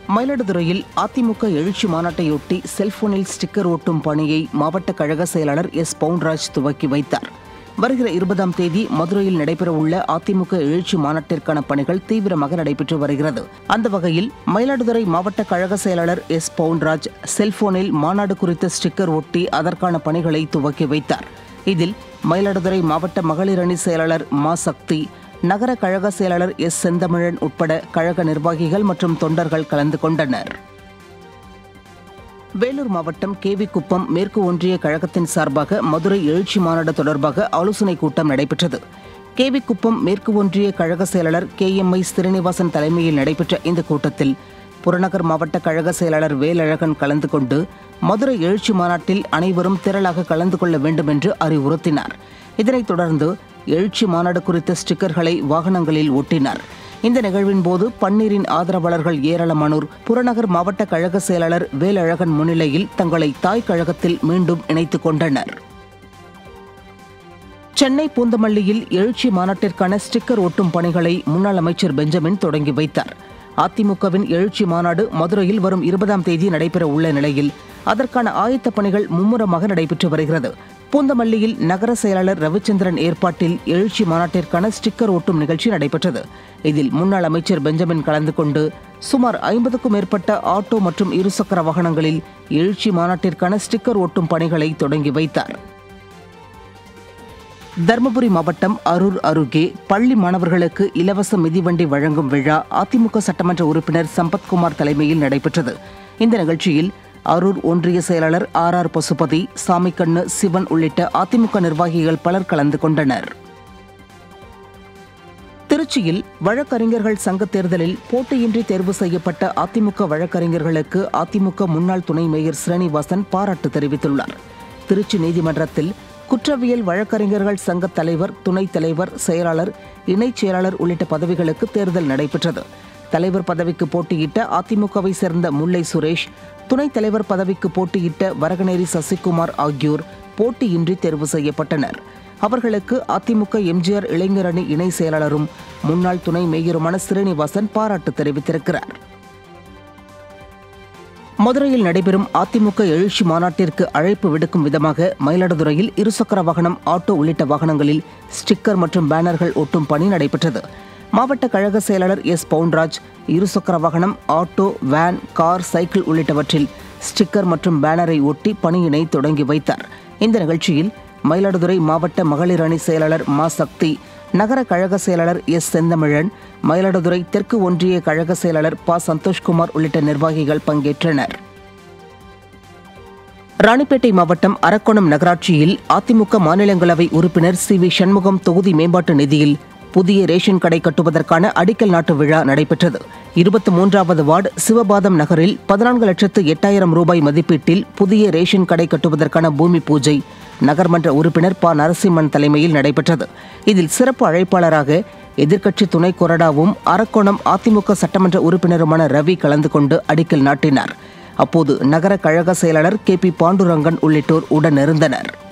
மயிலாடுதுறையில் அதிமுக எழுச்சி மாநாட்டையொட்டி செல்போனில் ஸ்டிக்கர் ஒட்டும் பணியை மாவட்ட கழக செயலாளர் எஸ் பவுன்ராஜ் துவக்கி வைத்தார் வருகிற இருபதாம் தேதி மதுரையில் நடைபெறவுள்ள அதிமுக எழுச்சி மாநாட்டிற்கான பணிகள் தீவிரமாக நடைபெற்று வருகிறது அந்த வகையில் மயிலாடுதுறை மாவட்ட கழக செயலாளர் எஸ் பவுன்ராஜ் செல்போனில் மாநாடு குறித்த ஸ்டிக்கர் ஒட்டி அதற்கான பணிகளை துவக்கி வைத்தார் இதில் மயிலாடுதுறை மாவட்ட மகளிர் அணி செயலாளர் மா சக்தி நகர கழக செயலாளர் எஸ் செந்தமிழன் உட்பட கழக நிர்வாகிகள் மற்றும் தொண்டர்கள் கலந்து கொண்டனர் வேலூர் மாவட்டம் கேவிக்குப்பம் மேற்கு ஒன்றிய கழகத்தின் சார்பாக மதுரை எழுச்சி மாநாடு தொடர்பாக ஆலோசனைக் கூட்டம் நடைபெற்றது கேவிக்குப்பம் மேற்கு ஒன்றிய கழக செயலாளர் கே எம் ஐ ஸ்ரீனிவாசன் தலைமையில் நடைபெற்ற இந்த கூட்டத்தில் புறநகர் மாவட்ட கழக செயலாளர் வேலழகன் கலந்து கொண்டு மதுரை எழுச்சி மாநாட்டில் அனைவரும் திரளாக கலந்து கொள்ள வேண்டும் என்று அறிவுறுத்தினார் இதனைத் தொடர்ந்து எழுச்சி மாநாடு குறித்த ஸ்டிக்கர்களை வாகனங்களில் ஒட்டினார் இந்த நிகழ்வின் போது பன்னீரின் ஆதரவாளர்கள் ஏராளமானோர் புறநகர் மாவட்ட கழக செயலாளர் வேலழகன் முன்னிலையில் தங்களை தாய் கழகத்தில் மீண்டும் இணைத்துக் கொண்டனர் சென்னை பூந்தமல்லியில் எழுச்சி மாநாட்டிற்கான ஸ்டிக்கர் ஒட்டும் பணிகளை முன்னாள் அமைச்சர் பெஞ்சமின் தொடங்கி வைத்தார் அதிமுகவின் எழுச்சி மாநாடு மதுரையில் வரும் இருபதாம் தேதி நடைபெற உள்ள நிலையில் அதற்கான ஆயத்த பணிகள் மும்முரமாக நடைபெற்று வருகிறது பூந்தமல்லியில் நகர செயலாளர் ரவிச்சந்திரன் ஏற்பாட்டில் எழுச்சி மாநாட்டிற்கான ஸ்டிக்கர் ஒட்டும் நிகழ்ச்சி நடைபெற்றது இதில் முன்னாள் அமைச்சர் பெஞ்சமின் கலந்து கொண்டு சுமார் ஐம்பதுக்கும் மேற்பட்ட ஆட்டோ மற்றும் இருசக்கர வாகனங்களில் எழுச்சி மாநாட்டிற்கான ஸ்டிக்கர் ஒட்டும் பணிகளை தொடங்கி வைத்தார் தருமபுரி மாவட்டம் அரூர் அருகே பள்ளி மாணவர்களுக்கு இலவச மிதிவண்டி வழங்கும் விழா அதிமுக சட்டமன்ற உறுப்பினர் சம்பத்குமார் தலைமையில் நடைபெற்றது இந்த நிகழ்ச்சியில் அரூர் ஒன்றிய செயலாளர் ஆர் ஆர் பசுபதி சாமிக்கண்ணு சிவன் உள்ளிட்ட அதிமுக நிர்வாகிகள் பலர் கலந்து கொண்டனர் திருச்சியில் வழக்கறிஞர்கள் சங்க தேர்தலில் போட்டியின்றி தேர்வு செய்யப்பட்ட அதிமுக வழக்கறிஞர்களுக்கு அதிமுக முன்னாள் துணை மேயர் ஸ்ரீனிவாசன் பாராட்டு தெரிவித்துள்ளார் திருச்சி நீதிமன்றத்தில் குற்றவியல் வழக்கறிஞர்கள் சங்க தலைவர் துணைத் தலைவர் செயலாளர் இணைச் செயலாளர் உள்ளிட்ட பதவிகளுக்கு தேர்தல் நடைபெற்றது தலைவர் பதவிக்கு போட்டியிட்ட அதிமுகவை சேர்ந்த முல்லை சுரேஷ் துணைத் தலைவர் பதவிக்கு போட்டியிட்ட வரகநேரி சசிகுமார் ஆகியோர் போட்டியின்றி தேர்வு செய்யப்பட்டனர் அவர்களுக்கு அதிமுக எம்ஜிஆர் இளைஞர் அணி இணை செயலாளரும் முன்னாள் துணை மேயருமான ஸ்ரீனிவாசன் பாராட்டு தெரிவித்திருக்கிறார் மதுரையில் நடைபெறும் அதிமுக எழுச்சி மாநாட்டிற்கு அழைப்பு விடுக்கும் விதமாக மயிலாடுதுறையில் இருசக்கர வாகனம் ஆட்டோ உள்ளிட்ட வாகனங்களில் ஸ்டிக்கர் மற்றும் பேனர்கள் ஒட்டும் பணி நடைபெற்றது மாவட்ட கழக செயலாளர் எஸ் பவுன்ராஜ் இருசக்கர வாகனம் ஆட்டோ வேன் கார் சைக்கிள் உள்ளிட்டவற்றில் ஸ்டிக்கர் மற்றும் பேனரை ஒட்டி பணியினை தொடங்கி வைத்தார் இந்த நிகழ்ச்சியில் மயிலாடுதுறை மாவட்ட மகளிர் அணி செயலாளர் மா சக்தி நகர கழக செயலாளர் எஸ் செந்தமிழன் மயிலாடுதுறை தெற்கு ஒன்றிய கழக செயலாளர் ப சந்தோஷ்குமார் உள்ளிட்ட நிர்வாகிகள் பங்கேற்றனர் ராணிப்பேட்டை மாவட்டம் அரக்கோணம் நகராட்சியில் அதிமுக மாநிலங்களவை உறுப்பினர் சி வி சண்முகம் தொகுதி மேம்பாட்டு நிதியில் புதிய ரேஷன் கடை கட்டுவதற்கான அடிக்கல் நாட்டு விழா நடைபெற்றது இருபத்தி மூன்றாவது வார்டு சிவபாதம் நகரில் பதினான்கு லட்சத்து எட்டாயிரம் ரூபாய் மதிப்பீட்டில் புதிய ரேஷன் கடை கட்டுவதற்கான பூமி பூஜை நகர்மன்ற உறுப்பினர் ப நரசிம்மன் தலைமையில் நடைபெற்றது இதில் சிறப்பு அழைப்பாளராக எதிர்க்கட்சி துணை கொறடாவும் அரக்கோணம் அதிமுக சட்டமன்ற உறுப்பினருமான ரவி கலந்து கொண்டு அடிக்கல் நாட்டினார் அப்போது நகர கழக செயலாளர் கே பி பாண்டுரங்கன் உள்ளிட்டோர் உடனிருந்தனர்